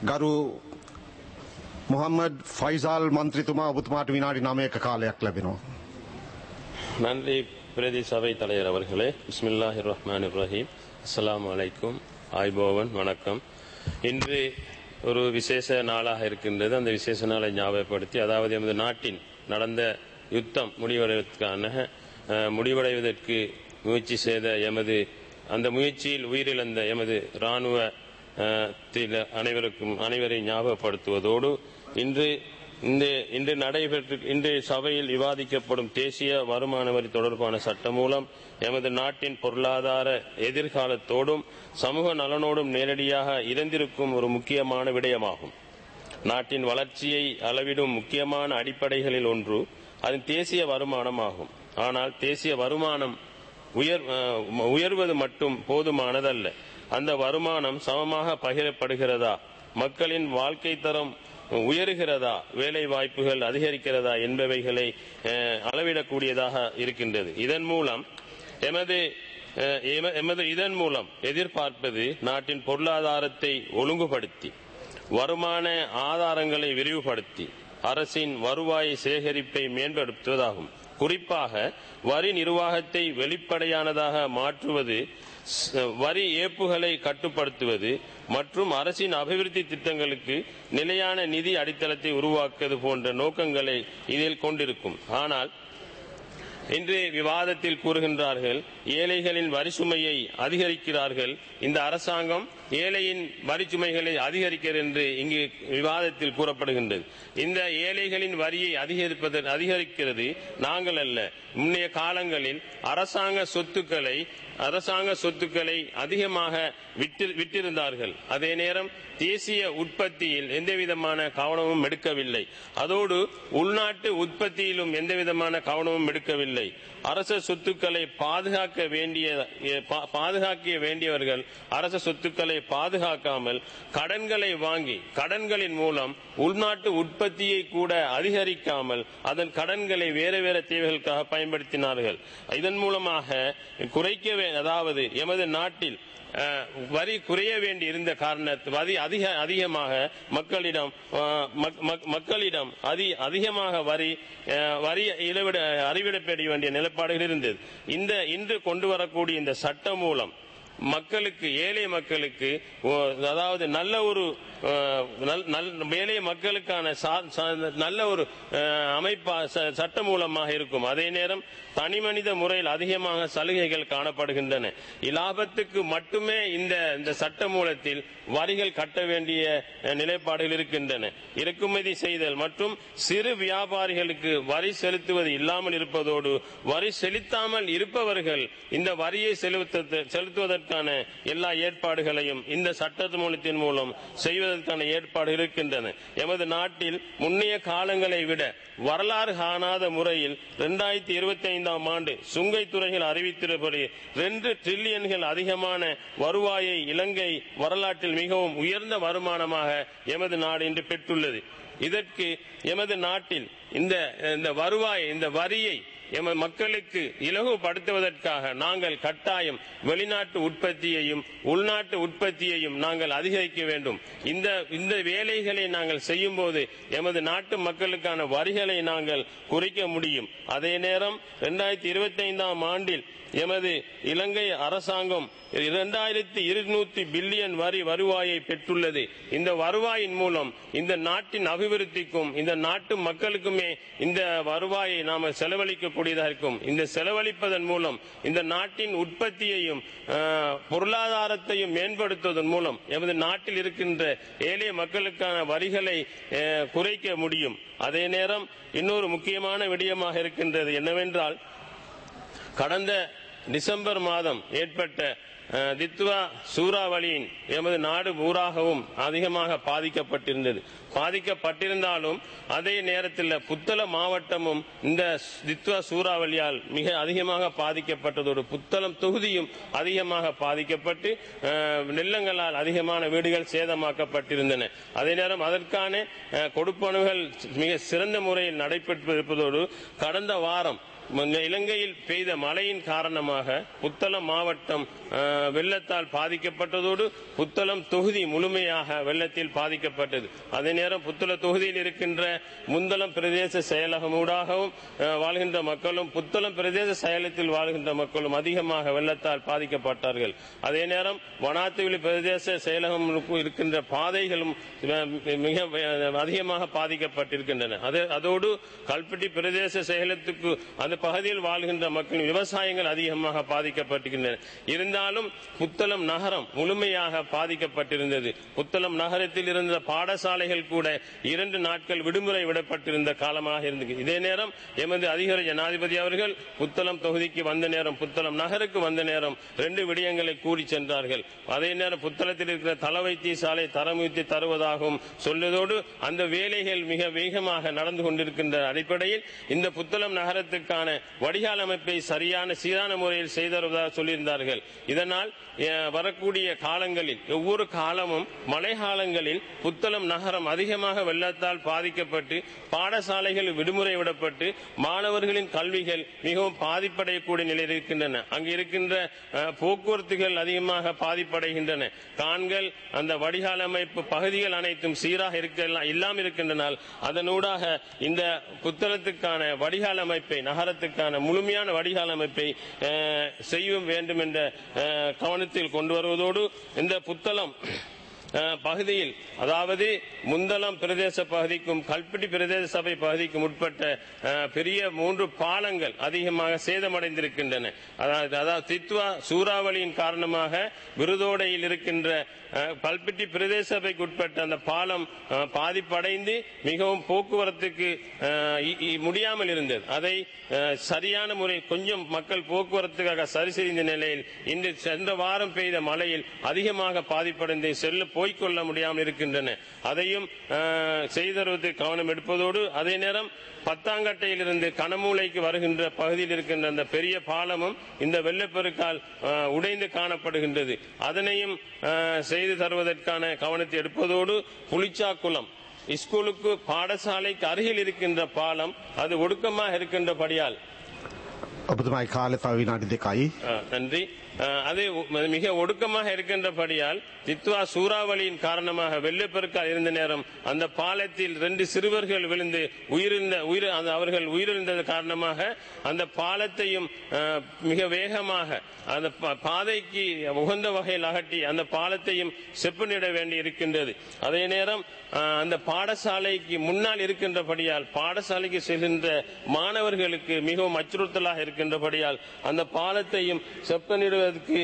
ගරු මොහම්මඩ් ෆයිසාල් මන්ත්‍රීතුමා ඔබතුමාට විනාඩි නමයක කාලයක් ලැබෙනවා. நன்றி பிரதி சபை தலைவர் அவர்களே பிஸ்மில்லாஹி ரஹ்மான் ரஹீம் அஸ்ஸலாமு அலைக்கும் ஆய்போவன் வணக்கம் இன்று ஒரு விசேஷ நாளாக இருக்கின்றது அந்த விசேஷ நாளை ஞாபகப்படுத்தி அதாவது எமது நாட்டின் நடந்த யுத்தம் முடிவடைவதற்கான அஹ், முடிவடைவதற்கு முயற்சி செய்த எமது அந்த முயற்சியில் உயிரிழந்த எமது இராணுவ அஹ், தில அனைவருக்கும் அனைவரை ஞாபகப்படுத்துவதோடு இன்று இந்த இன்று நடைபெற்று இன்று சபையில் விவாதிக்கப்படும் தேசிய வருமான வரி தொடர்பான சட்டம் மூலம் எமது நாட்டின் பொருளாதார எதிர்காலத்தோடும் சமூக நலனோடும் நேரடியாக இறந்திருக்கும் ஒரு முக்கியமான விடயமாகும் நாட்டின் வளர்ச்சியை அளவிடும் முக்கியமான அடிப்படைகளில் ஒன்று அது தேசிய வருமானமாகும் ஆனால் தேசிய வருமானம் உயர் அஹ், உயர்வது மட்டும் போதுமானதல்ல அந்த வருமானம் சமமாக பகிரப்படுகிறதா மக்களின் வாழ்க்கை தரம் உயருகிறதா வேலை வாய்ப்புகள் அதிகரிக்கிறதா என்பவைகளை அஹ், அளவிடக்கூடியதாக இருக்கின்றது இதன் மூலம் எமது அஹ், எம- எமது இதன் மூலம் எதிர்பார்ப்பது நாட்டின் பொருளாதாரத்தை ஒழுங்குபடுத்தி வருமான ஆதாரங்களை விரிவுபடுத்தி அரசின் வருவாய் சேகரிப்பை மேம்படுத்துவதாகும் குறிப்பாக வரி நிர்வாகத்தை வெளிப்படையானதாக மாற்றுவது ஸ்- வரி ஏப்புகளை கட்டுப்படுத்துவது மற்றும் அரசின் அபிவிருத்தி திட்டங்களுக்கு நிலையான நிதி அடித்தளத்தை உருவாக்குவது போன்ற நோக்கங்களை இதில் கொண்டிருக்கும் ஆனால் இன்று விவாதத்தில் கூறுகின்றார்கள் ஏழைகளின் வரிசுமையை அதிகரிக்கிறார்கள் இந்த அரசாங்கம் ஏழையின் வரிச்சுமைகளை அதிகரிக்கிறது என்று இங்கு விவாதத்தில் கூறப்படுகின்றது இந்த ஏழைகளின் வரியை அதிகரிப்பது அதிகரிக்கிறது நாங்கள் அல்ல முன்னைய காலங்களில் அரசாங்க சொத்துக்களை அரசாங்க சொத்துக்களை அதிகமாக விட்டு விட்டிருந்தார்கள் அதே நேரம் தேசிய உற்பத்தியில் எந்தவிதமான கவனமும் எடுக்கவில்லை அதோடு உள்நாட்டு உற்பத்தியிலும் எந்தவிதமான கவனமும் எடுக்கவில்லை அரச சொத்துக்களை பாதுகாக்க வேண்டிய எ, பா- பாதுகாக்க வேண்டியவர்கள் அரச சொத்துக்களை பாதுகாக்காமல் கடன்களை வாங்கி கடன்களின் மூலம் உள்நாட்டு உற்பத்தியை கூட அதிகரிக்காமல் அதன் கடன்களை வேறு வேறு தேவைகளுக்காக பயன்படுத்தினார்கள் இதன் மூலமாக குறைக்க வே- அதாவது எமது நாட்டில் அஹ், வரி குறைய வேண்டி இருந்த காரணத்து வரி அதிக அதிகமாக மக்களிடம் அஹ், மக்- மக்- மக்களிடம் அதி அதிகமாக வரி அஹ், வரி இழவிட அறிவிடப்பட வேண்டிய நிலைப்பாடுகள் இருந்தது இந்த இன்று கொண்டு வரக்கூடிய இந்த சட்டம் மூலம் மக்களுக்கு ஏழை மக்களுக்கு ஓ, அதாவது நல்ல ஒரு அஹ், நல்- நல்- ஏழை மக்களுக்கான சா- சா- நல்ல ஒரு அஹ், அமைப்பா ச- சட்ட மூலமாக இருக்கும் அதே நேரம் தனி மனித முறையில் அதிகமாக சலுகைகள் காணப்படுகின்றன இலாபத்துக்கு மட்டுமே இந்த இந்த சட்ட மூலத்தில் வரிகள் கட்ட வேண்டிய அஹ், நிலைப்பாடுகள் இருக்கின்றன இறக்குமதி செய்தல் மற்றும் சிறு வியாபாரிகளுக்கு வரி செலுத்துவது இல்லாமல் இருப்பதோடு வரி செலுத்தாமல் இருப்பவர்கள் இந்த வரியை செலுத்த செலுத்துவதற்கான எல்லா ஏற்பாடுகளையும் இந்த சட்ட மூலத்தின் மூலம் செய்வதற்கான ஏற்பாடு இருக்கின்றன எமது நாட்டில் முன்னைய காலங்களை விட வரலாறு காணாத முறையில் இரண்டாயிரத்தி இருபத்தி ஐந்தாம் ஆண்டு சுங்கைத்துறைகள் அறிவித்திருப்படி ரெண்டு டிரில்லியன்கள் அதிகமான வருவாயை இலங்கை வரலாற்றில் மிகவும் உயர்ந்த வருமானமாக எமது நாடு இன்று பெற்றுள்ளது இதற்கு எமது நாட்டில் இந்த இந்த வருவாய் இந்த வரியை எமது மக்களுக்கு இலகுபடுத்துவதற்காக நாங்கள் கட்டாயம் வெளிநாட்டு உற்பத்தியையும் உள்நாட்டு உற்பத்தியையும் நாங்கள் அதிகரிக்க வேண்டும் இந்த இந்த வேலைகளை நாங்கள் செய்யும் போது எமது நாட்டு மக்களுக்கான வரிகளை நாங்கள் குறைக்க முடியும் அதே நேரம் இரண்டாயிரத்தி இருபத்தி ஐந்தாம் ஆண்டில் எமது இலங்கை அரசாங்கம் இரண்டாயிரத்தி இருநூத்தி பில்லியன் வரி வருவாயை பெற்றுள்ளது இந்த வருவாயின் மூலம் இந்த நாட்டின் அபிவிருத்திக்கும் இந்த நாட்டு மக்களுக்குமே இந்த வருவாயை நாம செலவழிக்கக்கூடியதாக இருக்கும் இந்த செலவழிப்பதன் மூலம் இந்த நாட்டின் உற்பத்தியையும் ஆஹ், பொருளாதாரத்தையும் மேம்படுத்துவதன் மூலம் எமது நாட்டில் இருக்கின்ற ஏழை மக்களுக்கான வரிகளை ஆஹ், குறைக்க முடியும் அதே நேரம் இன்னொரு முக்கியமான விடயமாக இருக்கின்றது என்னவென்றால் கடந்த டிசம்பர் மாதம் ஏற்பட்ட அஹ், தித்வா சூறாவளியின் எமது நாடு பூராகவும் அதிகமாக பாதிக்கப்பட்டிருந்தது பாதிக்கப்பட்டிருந்தாலும் அதே நேரத்தில் புத்தள மாவட்டமும் இந்த தித்வா சூறாவளியால் மிக அதிகமாக பாதிக்கப்பட்டதோடு புத்தளம் தொகுதியும் அதிகமாக பாதிக்கப்பட்டு அஹ், நெல்லங்களால் அதிகமான வீடுகள் சேதமாக்கப்பட்டிருந்தன அதே நேரம் அதற்கான அஹ், கொடுப்பனவுகள் மிக சிறந்த முறையில் நடைபெற்று இருப்பதோடு கடந்த வாரம் முன்ன இலங்கையில் பெய்த மழையின் காரணமாக புத்தளம் மாவட்டம் அஹ், வெள்ளத்தால் பாதிக்கப்பட்டதோடு புத்தளம் தொகுதி முழுமையாக வெள்ளத்தில் பாதிக்கப்பட்டது அதே நேரம் புத்தள தொகுதியில் இருக்கின்ற முந்தளம் பிரதேச செயலகம் ஊடாகவும் அஹ், வாழ்கின்ற மக்களும் புத்தளம் பிரதேச செயலத்தில் வாழ்கின்ற மக்களும் அதிகமாக வெள்ளத்தால் பாதிக்கப்பட்டார்கள் அதே நேரம் வனாத்துவெளி பிரதேச செயலகம் இருக்கின்ற பாதைகளும் அஹ், மிக அஹ், அதிகமாக பாதிக்கப்பட்டிருக்கின்றன அது- அதோடு கல்பட்டி பிரதேச செயலத்துக்கு அந்த பகுதியில் வாழ்கின்ற மக்களின் விவசாயங்கள் அதிகமாக பாதிக்கப்பட்டிருக்கின்றன இருந்தாலும் புத்தளம் நகரம் முழுமையாக பாதிக்கப்பட்டிருந்தது புத்தளம் நகரத்தில் இருந்த பாடசாலைகள் கூட இரண்டு நாட்கள் விடுமுறை விடப்பட்டிருந்த காலமாக இருந்தது இதே நேரம் எமது அதிகார ஜனாதிபதி அவர்கள் புத்தளம் தொகுதிக்கு வந்த நேரம் புத்தளம் நகருக்கு வந்த நேரம் ரெண்டு விடயங்களை கூறி சென்றார்கள் அதே நேரம் புத்தளத்தில் இருக்கிற தல வைத்தியசாலை தரம் உயர்த்தி தருவதாகவும் சொல்வதோடு அந்த வேலைகள் மிக வேகமாக நடந்து கொண்டிருக்கின்ற அடிப்படையில் இந்த புத்தளம் நகரத்துக்கான வடிகால் அமைப்பை சரியான சீரான முறையில் செய்து தருவதாக சொல்லியிருந்தார்கள் இதனால் அஹ், வரக்கூடிய காலங்களில் ஒவ்வொரு காலமும் மழை காலங்களில் புத்தளம் நகரம் அதிகமாக வெள்ளத்தால் பாதிக்கப்பட்டு பாடசாலைகள் விடுமுறை விடப்பட்டு மாணவர்களின் கல்விகள் மிகவும் பாதிப்படையக்கூடிய நிலையில் இருக்கின்றன அங்கு இருக்கின்ற அஹ், போக்குவரத்துகள் அதிகமாக பாதிப்படைகின்றன கான்கள் அந்த வடிகால் அமைப்பு பகுதிகள் அனைத்தும் சீராக இருக்க இல்லாமல் இருக்கின்றனால் அதனூடாக இந்த புத்தளத்துக்கான வடிகால் அமைப்பை நகரத்துக்கான முழுமையான வடிகால் அமைப்பை அஹ், செய்ய வேண்டும் என்ற அஹ், கவனத்தில் கொண்டு வருவதோடு இந்த புத்தளம் அஹ், பகுதியில் அதாவது முந்தளம் பிரதேச பகுதிக்கும் கல்பிட்டி பிரதேச சபை பகுதிக்கும் உட்பட்ட அஹ், பெரிய மூன்று பாலங்கள் அதிகமாக சேதமடைந்திருக்கின்றன அதாவது அதாவது தித்வா சூறாவளியின் காரணமாக விருதோடையில் இருக்கின்ற அஹ், கல்பிட்டி பிரதேச சபைக்கு உட்பட்ட அந்த பாலம் அஹ், பாதிப்படைந்து மிகவும் போக்குவரத்துக்கு அஹ், இ- இ- முடியாமல் இருந்தது அதை அஹ், சரியான முறை கொஞ்சம் மக்கள் போக்குவரத்துக்காக சரி செய்த நிலையில் இன்று சென்ற வாரம் பெய்த மழையில் அதிகமாக பாதிப்படைந்து செல்ல போய்க்கொள்ள முடியாமல் இருக்கின்றன அதையும் அஹ், செய்தருவதற்கு கவனம் எடுப்பதோடு அதே நேரம் பத்தாங்கட்டையிலிருந்து கனமூலைக்கு வருகின்ற பகுதியில் இருக்கின்ற அந்த பெரிய பாலமும் இந்த வெள்ளப்பெருக்கால் அஹ், உடைந்து காணப்படுகின்றது அதனையும் அஹ், செய்து தருவதற்கான கவனத்தை எடுப்பதோடு புளிச்சாக்குளம் ஸ்கூலுக்கு பாடசாலைக்கு அருகில் இருக்கின்ற பாலம் அது ஒடுக்கமாக இருக்கின்றபடியால் ඔබතුමයි කාලෙ තව විනාඩි දෙකයි. அஹ், நன்றி அஹ், அது உ- மிக ஒடுக்கமாக இருக்கின்றபடியால் தித்வா சூறாவளியின் காரணமாக வெள்ளப்பெருக்கால் இருந்த நேரம் அந்த பாலத்தில் ரெண்டு சிறுவர்கள் விழுந்து உயிரிழந்த உயிர் அந்த அவர்கள் உயிரிழந்தது காரணமாக அந்த பாலத்தையும் அஹ், மிக வேகமாக அந்த பா- பாதைக்கு உகந்த வகையில் அகட்டி அந்த பாலத்தையும் செப்பனிட வேண்டி இருக்கின்றது அதே நேரம் அஹ், அந்த பாடசாலைக்கு முன்னால் இருக்கின்றபடியால் பாடசாலைக்கு செல்கின்ற மாணவர்களுக்கு மிகவும் அச்சுறுத்தலாக இருக்கின்றபடியால் அந்த பாலத்தையும் செப்பனிடுவதற்கு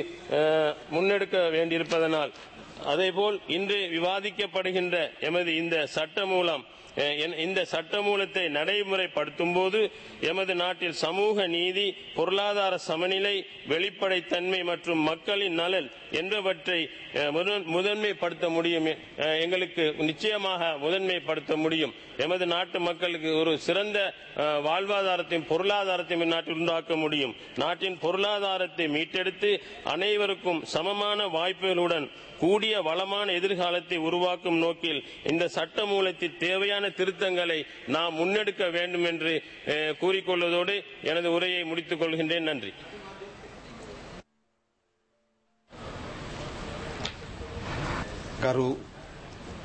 அஹ், முன்னெடுக்க வேண்டியிருப்பதனால் அதேபோல் இன்று விவாதிக்கப்படுகின்ற எமது இந்த சட்ட மூலம் அஹ், என்- இந்த சட்ட மூலத்தை நடைமுறைப்படுத்தும் போது எமது நாட்டில் சமூக நீதி பொருளாதார சமநிலை வெளிப்படைத்தன்மை மற்றும் மக்களின் நலன் என்பவற்றை அஹ், முதன்- முதன்மைப்படுத்த முடியும் அஹ், எங்களுக்கு நிச்சயமாக முதன்மைப்படுத்த முடியும் எமது நாட்டு மக்களுக்கு ஒரு சிறந்த அஹ், வாழ்வாதாரத்தையும் பொருளாதாரத்தையும் இந்நாட்டில் உண்டாக்க முடியும் நாட்டின் பொருளாதாரத்தை மீட்டெடுத்து அனைவருக்கும் சமமான வாய்ப்புகளுடன் கூடிய வளமான எதிர்காலத்தை உருவாக்கும் நோக்கில் இந்த சட்ட மூலத்தில் தேவையான திருத்தங்களை நாம் முன்னெடுக்க வேண்டும் என்று அஹ், கூறிக்கொள்வதோடு எனது உரையை முடித்துக் கொள்கின்றேன் நன்றி ගරු